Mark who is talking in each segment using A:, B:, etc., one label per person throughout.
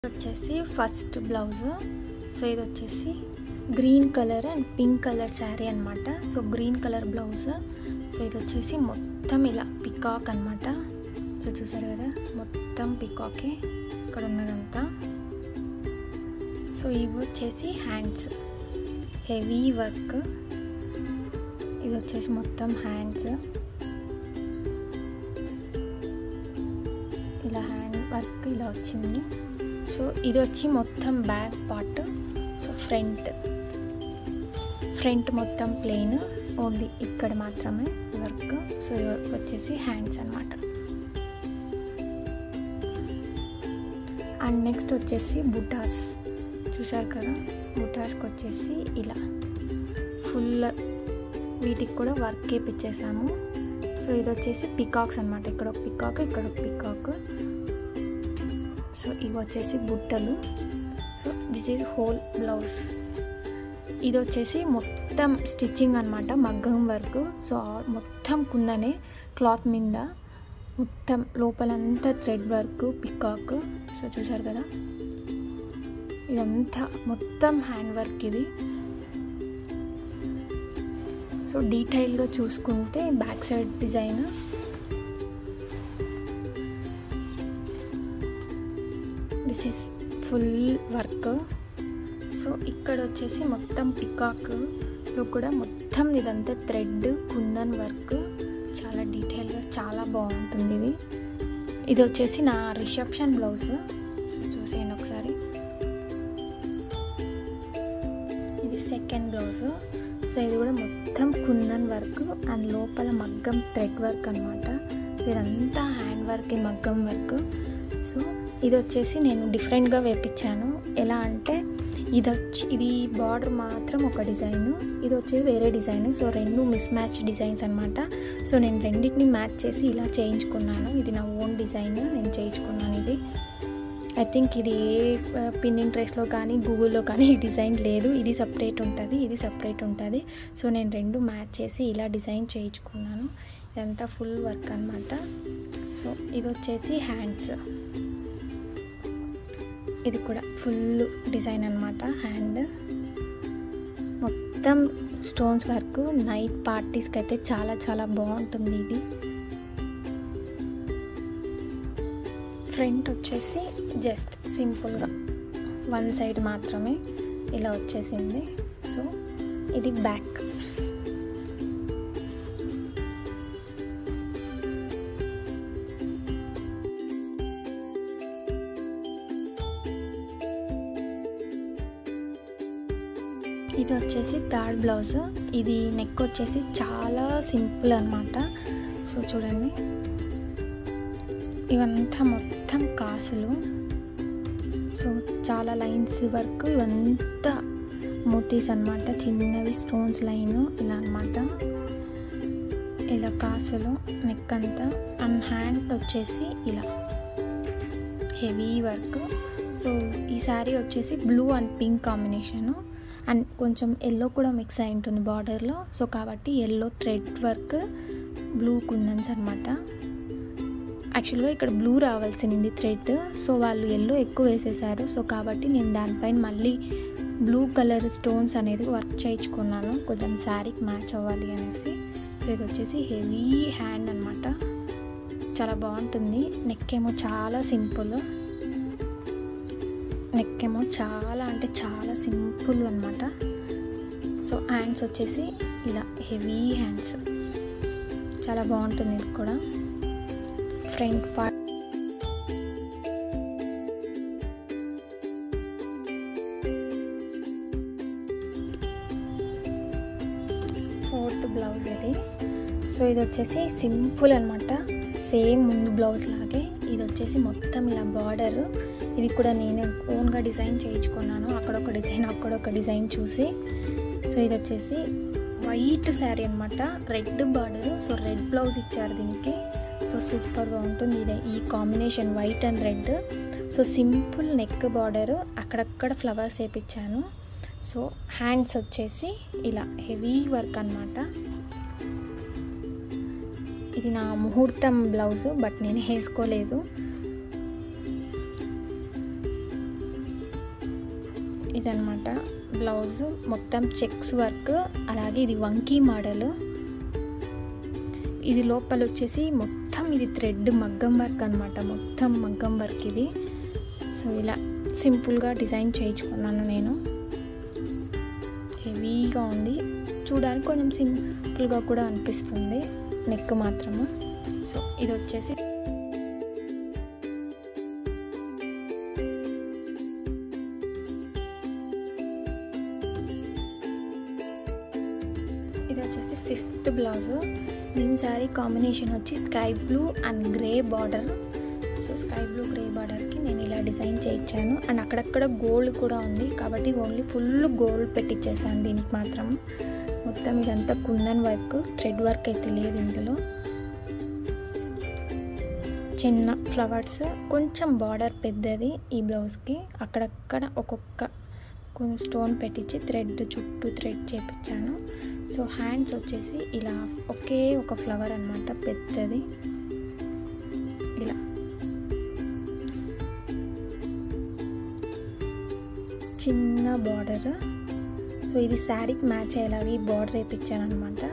A: వచ్చేసి first blouse so ఇది వచ్చేసి green colour and pink colour sari అనమాట so green colour blouse so ఇది వచ్చేసి మొత్తం ఇలా పికాక్ అనమాట సో చూసారు కదా మొత్తం పికాకే ఇక్కడ ఉన్నదంతా సో ఇవి వచ్చేసి హ్యాండ్స్ హెవీ వర్క్ ఇది వచ్చేసి మొత్తం హ్యాండ్స్ ఇలా హ్యాండ్ వర్క్ ఇలా వచ్చింది సో ఇది వచ్చి మొత్తం back part so front front మొత్తం ప్లెయిన్ ఓన్లీ ఇక్కడ మాత్రమే వర్క్ సో ఇది వచ్చేసి హ్యాండ్స్ అనమాట అండ్ నెక్స్ట్ వచ్చేసి బుటాస్ చూసారు కదా బుటాస్కి వచ్చేసి ఇలా ఫుల్ వీటికి కూడా వర్క్ వేపించేసాము సో ఇది వచ్చేసి పికాక్స్ అనమాట ఇక్కడ ఒక పికాక్ ఇక్కడ ఒక పికాక్ సో ఇవి వచ్చేసి బుట్టలు so this is whole blouse ఇది వచ్చేసి మొత్తం స్టిచ్చింగ్ అనమాట మగ్గం వర్క్ సో మొత్తం కుందనే క్లాత్ మీద మొత్తం లోపలంతా థ్రెడ్ వర్క్ పికాక్ సో చూసారు కదా ఇదంతా మొత్తం హ్యాండ్ వర్క్ ఇది సో డీటెయిల్గా చూసుకుంటే back side design this is full work so ఇక్కడ వచ్చేసి మొత్తం పికాక్లో కూడా మొత్తం ఇదంతా థ్రెడ్ కుందన్ వర్క్ చాలా డీటెయిల్గా చాలా బాగుంటుంది ఇది ఇది వచ్చేసి నా రిసెప్షన్ బ్లౌజ్ చూసేయండి ఒకసారి ఇది సెకండ్ బ్లౌజ్ సో ఇది కూడా మొత్తం కుందన్ వర్క్ అండ్ లోపల మగ్గం థ్రెడ్ వర్క్ అనమాట ఇదంతా హ్యాండ్ వర్క్ మగ్గం వర్క్ సో ఇది వచ్చేసి నేను డిఫరెంట్గా వేపించాను ఎలా అంటే ఇది వచ్చి ఇది బార్డర్ మాత్రం ఒక డిజైన్ ఇది వచ్చేసి వేరే డిజైన్ సో రెండు మిస్ మ్యాచ్ డిజైన్స్ అనమాట సో నేను రెండింటిని మ్యాచ్ చేసి ఇలా చేయించుకున్నాను ఇది నా ఓన్ డిజైన్ నేను చేయించుకున్నాను ఇది ఐ థింక్ ఇది ఏ పిన్ ఇంట్రెస్ట్లో కానీ గూగుల్లో కానీ ఈ డిజైన్ లేదు ఇది సపరేట్ ఉంటుంది ఇది సపరేట్ ఉంటుంది సో నేను రెండు మ్యాచ్ చేసి ఇలా డిజైన్ చేయించుకున్నాను ఇదంతా ఫుల్ వర్క్ అనమాట సో ఇది వచ్చేసి హ్యాండ్స్ ఇది కూడా ఫుల్ డిజైన్ అనమాట హ్యాండ్ మొత్తం స్టోన్స్ వర్క్ నైట్ పార్టీస్కి అయితే చాలా చాలా బాగుంటుంది ఇది ఫ్రంట్ వచ్చేసి జస్ట్ సింపుల్గా వన్ సైడ్ మాత్రమే ఇలా వచ్చేసింది సో ఇది బ్యాక్ ఇది వచ్చేసి థర్డ్ బ్లౌజ్ ఇది నెక్ వచ్చేసి చాలా సింపుల్ అనమాట సో చూడండి ఇవంతా మొత్తం కాసులు సో చాలా లైన్స్ వర్క్ ఇవంతా మోతీస్ అనమాట చిన్నవి స్టోన్స్ లైన్ ఇలా అనమాట ఇలా కాసులు నెక్ అంతా అండ్ హ్యాండ్ వచ్చేసి ఇలా హెవీ వర్క్ సో ఈ శారీ వచ్చేసి blue and pink combination and కొంచెం ఎల్లో కూడా మిక్స్ అయి ఉంటుంది బార్డర్లో సో కాబట్టి yellow thread work blue kundans అనమాట యాక్చువల్గా ఇక్కడ బ్లూ రావాల్సింది థ్రెడ్ సో వాళ్ళు ఎల్లో ఎక్కువ వేసేసారు సో కాబట్టి నేను దానిపైన మళ్ళీ బ్లూ కలర్ స్టోన్స్ అనేది వర్క్ చేయించుకున్నాను కొంచెం శారీకి మ్యాచ్ అవ్వాలి అనేసి సో ఇది వచ్చేసి హెవీ హ్యాండ్ అనమాట చాలా బాగుంటుంది నెక్ ఏమో చాలా సింపుల్ నెక్ ఏమో చాలా అంటే చాలా సింపుల్ అనమాట సో హ్యాండ్స్ వచ్చేసి ఇలా హెవీ హ్యాండ్స్ చాలా బాగుంటుంది ఇది కూడా ఫ్రంట్ పార్ట్ ఫోర్త్ బ్లౌజ్ ఇది సో ఇది వచ్చేసి సింపుల్ అనమాట సేమ్ ముందు బ్లౌజ్ లాగే ఇది వచ్చేసి మొత్తం ఇలా బార్డర్ ఇది కూడా నేను ఓన్గా డిజైన్ చేయించుకున్నాను అక్కడ ఒక డిజైన్ అక్కడ ఒక డిజైన్ చూసి సో ఇది వచ్చేసి వైట్ శారీ అనమాట red border so red blouse ఇచ్చారు దీనికి సో సూపర్గా ఉంటుంది ఇదే ఈ combination white and red so simple neck border అక్కడక్కడ ఫ్లవర్స్ వేపించాను సో హ్యాండ్స్ వచ్చేసి ఇలా హెవీ వర్క్ అనమాట ఇది నా ముహూర్తం బ్లౌజ్ బట్ నేను వేసుకోలేదు ఇదనమాట బ్లౌజ్ మొత్తం చెక్స్ వర్క్ అలాగే ఇది వంకీ మోడల్ ఇది లోపల వచ్చేసి మొత్తం ఇది థ్రెడ్ మగ్గం వర్క్ అనమాట మొత్తం మగ్గం వర్క్ ఇది సో ఇలా సింపుల్గా డిజైన్ చేయించుకున్నాను నేను హెవీగా ఉంది చూడడానికి కొంచెం సింపుల్గా కూడా అనిపిస్తుంది నెక్ మాత్రము సో ఇది వచ్చేసి ఇది వచ్చేసి ఫిఫ్త్ బ్లౌజ్ దీని శారీ కాంబినేషన్ వచ్చి sky blue and grey border so sky blue grey బార్డర్కి నేను ఇలా డిజైన్ చేయించాను అండ్ అక్కడక్కడ గోల్డ్ కూడా ఉంది కాబట్టి ఓన్లీ ఫుల్ గోల్డ్ పెట్టించేసాను దీనికి మాత్రం మొత్తం ఇదంతా కుందన్ వర్క్ థ్రెడ్ వర్క్ అయితే లేదు ఇందులో చిన్న ఫ్లవర్స్ కొంచెం బార్డర్ పెద్దది ఈ బ్లౌజ్కి అక్కడక్కడ ఒక్కొక్క స్టోన్ పెట్టించి థ్రెడ్ చుట్టూ థ్రెడ్ చేపించాను సో హ్యాండ్స్ వచ్చేసి ఇలా ఒకే ఒక ఫ్లవర్ అనమాట పెద్దది ఇలా చిన్న బార్డర్ సో ఇది శారీకి మ్యాచ్ అయ్యేలాగా ఈ బార్డర్ వేయించాను అనమాట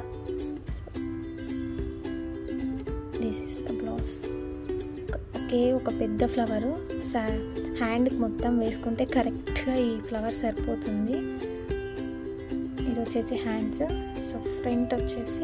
A: దిస్ ఇస్ ద బ్లౌజ్ ఒకే ఒక పెద్ద ఫ్లవరు హ్యాండ్కి మొత్తం వేసుకుంటే కరెక్ట్గా ఈ ఫ్లవర్ సరిపోతుంది ఇది వచ్చేసి హ్యాండ్స్ సో ఫ్రంట్ వచ్చేసి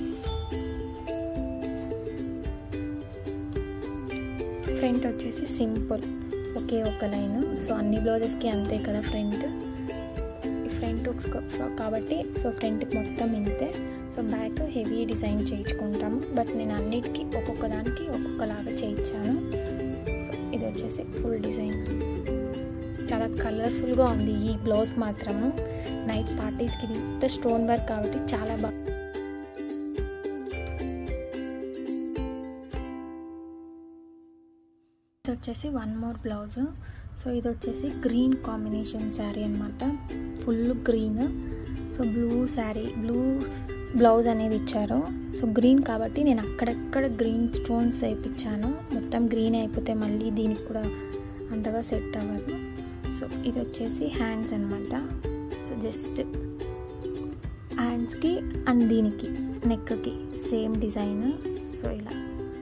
A: ఫ్రంట్ వచ్చేసి సింపుల్ ఒకే ఒక లైన్ సో అన్ని బ్లౌజెస్కి అంతే కదా ఫ్రంట్ ఈ ఫ్రంట్ కాబట్టి సో ఫ్రంట్కి మొత్తం ఇంతే సో బ్యాక్ హెవీ డిజైన్ చేయించుకుంటాము బట్ నేను అన్నిటికీ ఒక్కొక్క దానికి ఒక్కొక్కలాగా చేయించాను సో ఇది వచ్చేసి ఫుల్ డిజైన్ చాలా కలర్ఫుల్గా ఉంది ఈ బ్లౌజ్ మాత్రము నైట్ పార్టీస్కి ఇది ఇంత స్టోన్ వర్క్ కాబట్టి చాలా బాగా ఇది వచ్చేసి వన్ మోర్ బ్లౌజ్ సో ఇది వచ్చేసి గ్రీన్ కాంబినేషన్ శారీ అనమాట full green so blue sari blue blouse అనేది ఇచ్చారు సో గ్రీన్ కాబట్టి నేను అక్కడక్కడ గ్రీన్ స్టోన్స్ వేయించాను మొత్తం గ్రీన్ అయిపోతే మళ్ళీ దీనికి కూడా అంతగా సెట్ అవ్వదు సో ఇది వచ్చేసి హ్యాండ్స్ అనమాట సో జస్ట్ హ్యాండ్స్కి అండ్ దీనికి నెక్కి సేమ్ డిజైన్ సో ఇలా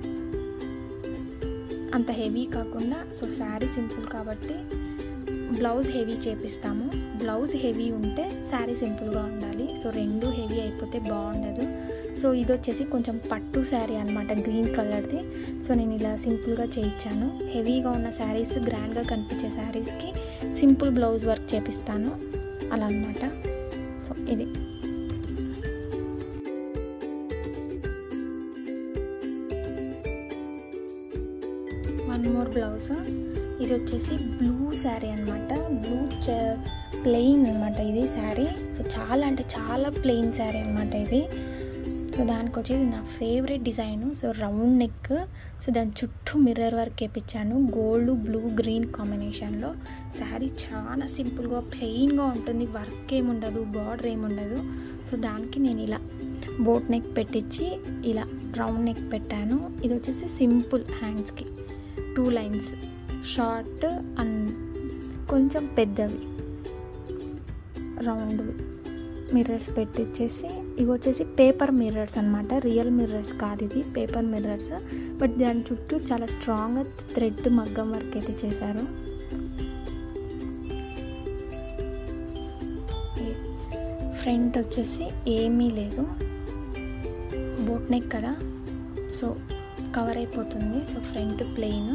A: అంత హెవీ కాకుండా సో శారీ సింపుల్ కాబట్టి బ్లౌజ్ హెవీ చేపిస్తాము బ్లౌజ్ హెవీ ఉంటే శారీ సింపుల్గా ఉండాలి సో రెండు హెవీ అయిపోతే బాగుండదు సో ఇది వచ్చేసి కొంచెం పట్టు శారీ అనమాట గ్రీన్ కలర్ది సో నేను ఇలా సింపుల్గా చేయించాను హెవీగా ఉన్న శారీస్ గ్రాండ్గా కనిపించే శారీస్కి సింపుల్ బ్లౌజ్ వర్క్ చేపిస్తాను అలా అనమాట సో ఇది వన్ మోర్ బ్లౌజ్ ఇది వచ్చేసి బ్లూ శారీ అనమాట బ్లూ ప్లెయిన్ అనమాట ఇది శారీ సో చాలా అంటే చాలా ప్లెయిన్ శారీ అనమాట ఇది సో దానికి వచ్చేసి నా favourite design so round neck so దాని చుట్టూ మిర్రర్ వర్క్ వేపించాను గోల్డ్ బ్లూ గ్రీన్ కాంబినేషన్లో శారీ చాలా సింపుల్గా ప్లెయిన్గా ఉంటుంది వర్క్ ఏముండదు బార్డర్ ఏముండదు సో దానికి నేను ఇలా బోట్ నెక్ పెట్టించి ఇలా రౌండ్ నెక్ పెట్టాను ఇది వచ్చేసి సింపుల్ హ్యాండ్స్కి టూ లైన్స్ షార్ట్ అండ్ కొంచెం పెద్దవి రౌండ్వి మిర్రర్స్ పెట్టించేసి ఇవి వచ్చేసి పేపర్ మిర్రర్స్ అనమాట రియల్ మిర్రర్స్ కాదు ఇది పేపర్ మిర్రర్స్ బట్ దాని చుట్టూ చాలా స్ట్రాంగ్గా థ్రెడ్ మగ్గం వర్క్ అయితే చేశారు ఫ్రంట్ వచ్చేసి ఏమీ లేదు బోట్ నెక్ కదా సో కవర్ అయిపోతుంది so front plain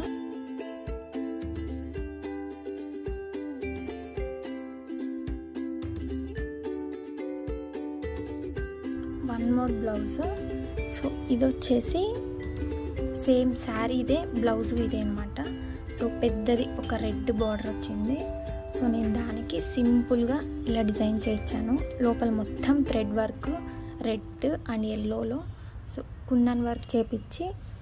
A: one more blouse so ఇది వచ్చేసి సేమ్ శారీ ఇదే బ్లౌజ్ ఇదే అనమాట సో పెద్దది ఒక రెడ్ బార్డర్ వచ్చింది సో నేను దానికి సింపుల్గా ఇలా డిజైన్ చేయించాను లోపల మొత్తం థ్రెడ్ వర్క్ రెడ్ అండ్ ఎల్లోలో సో కుందన్ వర్క్ చేపించి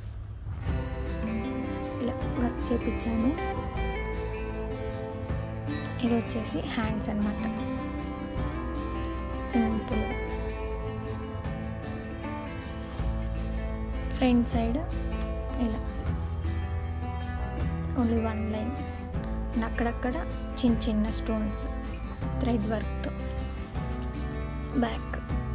A: ఇలా వర్క్ చేపించాను ఇది వచ్చేసి హ్యాండ్స్ అనమాట సింపుల్ ఫ్రంట్ సైడ్ ఇలా ఓన్లీ వన్ లైన్ అక్కడక్కడ చిన్న చిన్న స్టోన్స్ థ్రెడ్ వర్క్తో బ్యాక్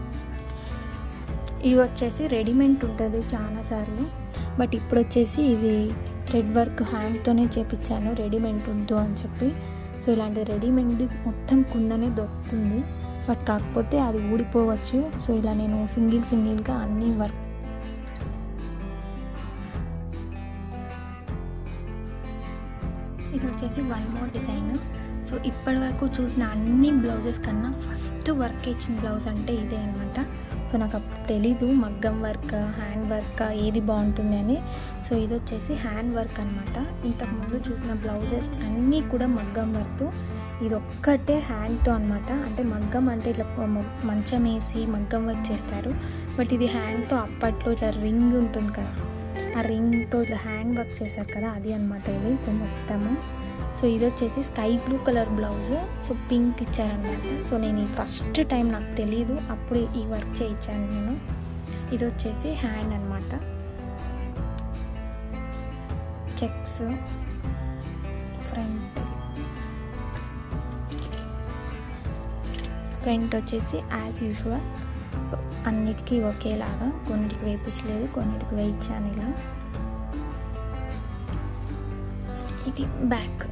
A: ఇది వచ్చేసి రెడీమేడ్ ఉంటుంది చాలాసార్లు బట్ ఇప్పుడు వచ్చేసి ఇది థ్రెడ్ వర్క్ హ్యాండ్తోనే చేపించాను రెడీమేడ్ వద్దు అని చెప్పి సో ఇలాంటి రెడీమేడ్ మొత్తం కుందనే దొరుకుతుంది బట్ కాకపోతే అది ఊడిపోవచ్చు సో ఇలా నేను సింగిల్ సింగిల్గా అన్ని వర్క్ ఇది వచ్చేసి వన్ మోర్ డిజైన్ సో ఇప్పటి వరకు చూసిన అన్ని బ్లౌజెస్ కన్నా ఫస్ట్ వర్క్ ఇచ్చిన బ్లౌజ్ అంటే ఇదే అనమాట సో నాకు అప్పుడు తెలీదు మగ్గం వర్క్ హ్యాండ్ వర్క్ ఏది బాగుంటుంది అని సో ఇది వచ్చేసి హ్యాండ్ వర్క్ అనమాట ఇంతకుముందు చూసిన బ్లౌజెస్ అన్నీ కూడా మగ్గం వర్క్ ఇది ఒక్కటే హ్యాండ్తో అనమాట అంటే మగ్గం అంటే ఇట్లా మ- మంచం వేసి మగ్గం వర్క్ చేస్తారు బట్ ఇది హ్యాండ్తో అప్పట్లో ఇట్లా రింగ్ ఉంటుంది కదా ఆ రింగ్తో ఇట్లా హ్యాండ్ వర్క్ చేశారు కదా అది అనమాట ఇది సో మొత్తము సో ఇది వచ్చేసి sky blue colour blouse so pink ఇచ్చారనమాట సో నేను ఈ ఫస్ట్ టైం నాకు తెలీదు అప్పుడు ఈ వర్క్ చేయించాను నేను ఇది వచ్చేసి హ్యాండ్ అనమాట చెక్స్ ఫ్రంట్ ఫ్రంట్ వచ్చేసి యాజ్ యూజువల్ సో అన్నిటికీ ఒకేలాగా కొన్నిటికి వేయించలేదు కొన్నిటికి వేయించాను ఇలా ఇది బ్యాక్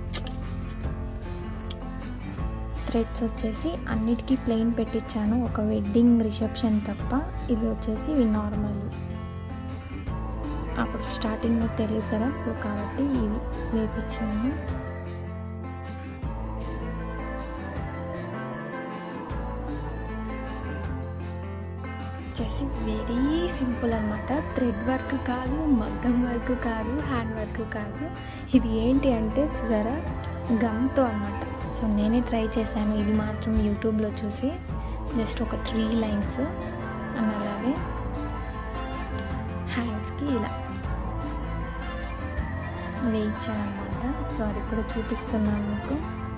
A: థ్రెడ్స్ వచ్చేసి అన్నిటికీ ప్లెయిన్ పెట్టించాను ఒక వెడ్డింగ్ రిసెప్షన్ తప్ప ఇది వచ్చేసి ఇవి నార్మల్ అప్పుడు స్టార్టింగ్లో తెలియదు కదా సో కాబట్టి ఇవి వేపించాను వచ్చేసి వెరీ సింపుల్ అనమాట థ్రెడ్ వర్క్ కాదు మగ్గం వర్క్ కాదు హ్యాండ్ వర్క్ కాదు ఇది ఏంటి అంటే చూసారా గమ్తో అనమాట సో నేనే ట్రై చేశాను ఇది మాత్రం యూట్యూబ్లో చూసి జస్ట్ ఒక త్రీ లైన్స్ అని అలాగే హ్యాండ్స్కి ఇలా వేయించాను అనమాట సో అది కూడా చూపిస్తున్నాను మీకు